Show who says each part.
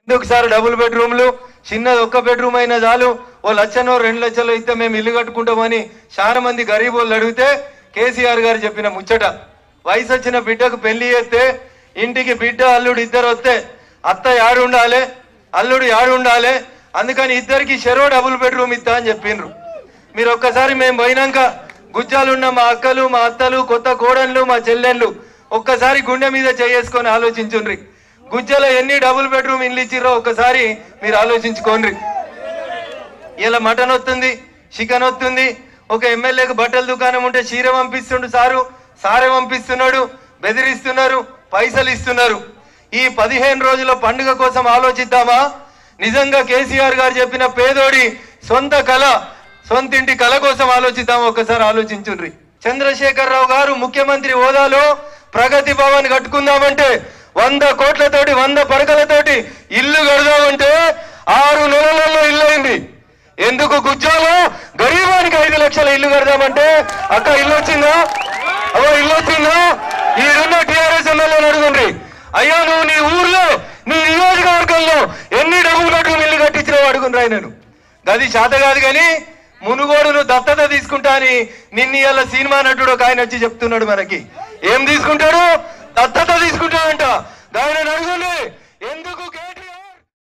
Speaker 1: ఒకసారి డబుల్ బెడ్రూమ్లు చిన్నది ఒక్క బెడ్రూమ్ అయినా చాలు ఓ లక్షనో రెండు లక్షలు ఇస్తే మేము ఇల్లు కట్టుకుంటామని చాలా మంది గరీబ్ వాళ్ళు అడిగితే కేసీఆర్ గారు చెప్పిన ముచ్చట వయసు వచ్చిన బిడ్డకు పెళ్లి చేస్తే ఇంటికి బిడ్డ అల్లుడు ఇద్దరు వస్తే అత్త యాడు ఉండాలి అల్లుడు యాడు ఉండాలి అందుకని ఇద్దరికి చెరో డబుల్ బెడ్రూమ్ ఇస్తా అని చెప్పిండ్రు మీరు ఒక్కసారి మేము పోయినాక గుజ్జాలున్న మా అక్కలు మా అత్తలు కొత్త కోడళ్ళు మా చెల్లెళ్ళు ఒక్కసారి గుండె మీద చేసుకొని ఆలోచించుండ్రి గుజ్జలో ఎన్ని డబుల్ బెడ్రూమ్ ఇల్లు ఇచ్చిర్రో ఒక్కసారి మీరు ఆలోచించుకోండి ఇలా మటన్ వస్తుంది చికెన్ వస్తుంది ఒక ఎమ్మెల్యేకి బట్టల దుకాణం ఉంటే చీర పంపిస్తుండు సారు సారే పంపిస్తున్నాడు బెదిరిస్తున్నారు పైసలు ఇస్తున్నారు ఈ పదిహేను రోజుల పండుగ కోసం ఆలోచిద్దామా నిజంగా కేసీఆర్ గారు చెప్పిన పేదోడి సొంత కళ సొంతింటి కళ కోసం ఆలోచిద్దాం ఒక్కసారి ఆలోచించుండ్రి చంద్రశేఖర్ రావు గారు ముఖ్యమంత్రి హోదాలో ప్రగతి భవన్ కట్టుకుందామంటే వంద కోట్లతోటి వంద పడకలతోటి ఇల్లు కడదామంటే ఆరు నెలలలో ఇల్లు అయింది ఎందుకు గుజ్జాలో గరీబానికి ఐదు లక్షల ఇల్లు కడదామంటే అక్క ఇల్లు వచ్చిందా అవో ఇల్లు వచ్చిందా ఈడున్న టిఆర్ఎస్ ఎమ్మెల్యే అడుగుండ్రి అయ్యా నువ్వు నీ ఊర్లో నీ నియోజకవర్గంలో ఎన్ని డబ్బులు కట్టుకుని ఇల్లు కట్టించినావు అడుగుండ్రు ఆయనను గది చేత కాదు కానీ మునుగోడును దత్తత తీసుకుంటా అని నిన్న ఇవాళ సినిమా నటుడు ఒక ఆయన వచ్చి చెప్తున్నాడు మనకి ఏం తీసుకుంటాడు దత్తత తీసుకుంటాడంట ఆయన అడుగుండి ఎందుకు కే-